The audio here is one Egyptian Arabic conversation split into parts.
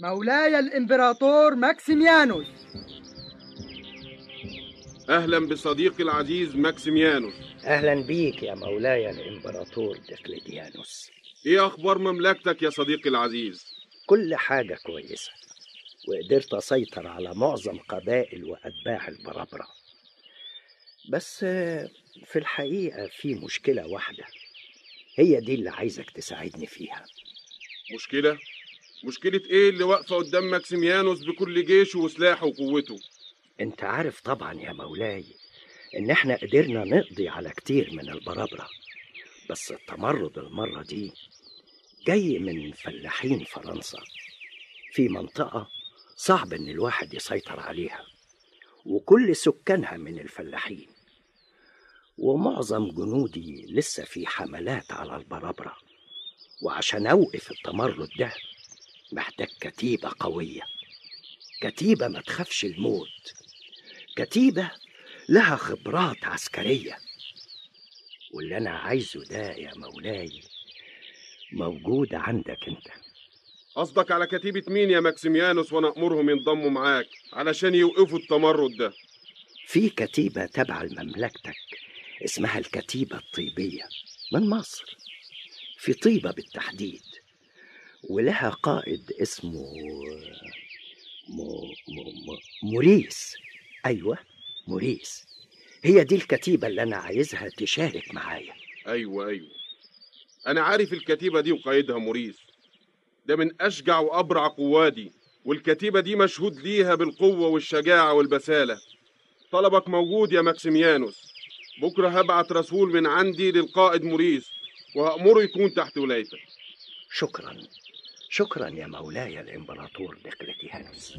مولاي الإمبراطور ماكسيميانوس أهلا بصديقي العزيز ماكسيميانوس أهلا بيك يا مولاي الإمبراطور دقلديانوس إيه أخبار مملكتك يا صديقي العزيز؟ كل حاجة كويسة وقدرت أسيطر على معظم قبائل وأتباع البربرة بس آه، في الحقيقة في مشكلة واحدة هي دي اللي عايزك تساعدني فيها مشكلة؟ مشكلة إيه اللي واقفة قدام ماكسيميانوس بكل جيشه وسلاحه وقوته؟ انت عارف طبعا يا مولاي ان احنا قدرنا نقضي على كتير من البرابرة بس التمرد المرة دي جاي من فلاحين فرنسا في منطقة صعب ان الواحد يسيطر عليها وكل سكانها من الفلاحين ومعظم جنودي لسه في حملات على البرابرة وعشان اوقف التمرد ده محتاج كتيبة قوية كتيبة ما تخافش الموت كتيبة لها خبرات عسكرية واللي أنا عايزه ده يا مولاي موجود عندك أنت قصدك على كتيبة مين يا ماكسيميانوس وأنا أمرهم ينضموا معاك علشان يوقفوا التمرد ده؟ في كتيبة تبع لمملكتك اسمها الكتيبة الطيبية من مصر في طيبة بالتحديد ولها قائد اسمه مو مو مو موريس أيوة موريس هي دي الكتيبة اللي أنا عايزها تشارك معايا أيوة أيوة أنا عارف الكتيبة دي وقائدها موريس ده من أشجع وأبرع قوادي والكتيبة دي مشهود ليها بالقوة والشجاعة والبسالة طلبك موجود يا ماكسيميانوس بكرة هبعت رسول من عندي للقائد موريس وهأمره يكون تحت ولايتك شكرا شكرا يا مولاي الإمبراطور دقلديانوس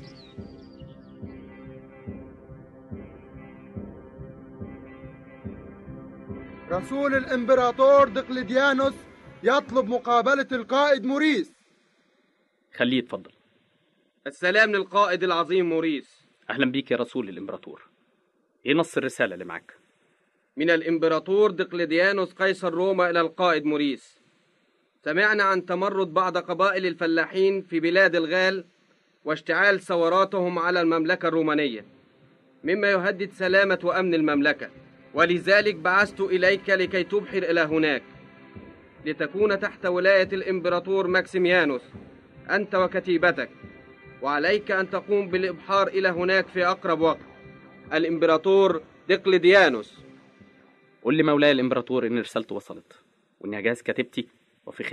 رسول الإمبراطور دقلديانوس يطلب مقابلة القائد موريس خليه يتفضل السلام للقائد العظيم موريس أهلا بيك يا رسول الإمبراطور إيه نص الرسالة اللي معاك من الإمبراطور دقلديانوس قيصر روما إلى القائد موريس سمعنا عن تمرد بعض قبائل الفلاحين في بلاد الغال واشتعال ثوراتهم على المملكة الرومانية مما يهدد سلامة وأمن المملكة ولذلك بعثت إليك لكي تبحر إلى هناك لتكون تحت ولاية الإمبراطور ماكسيميانوس أنت وكتيبتك وعليك أن تقوم بالإبحار إلى هناك في أقرب وقت الإمبراطور دقلديانوس قول لي مولاي الإمبراطور إن رسالته وصلت وإني هجهز كتيبتي وفي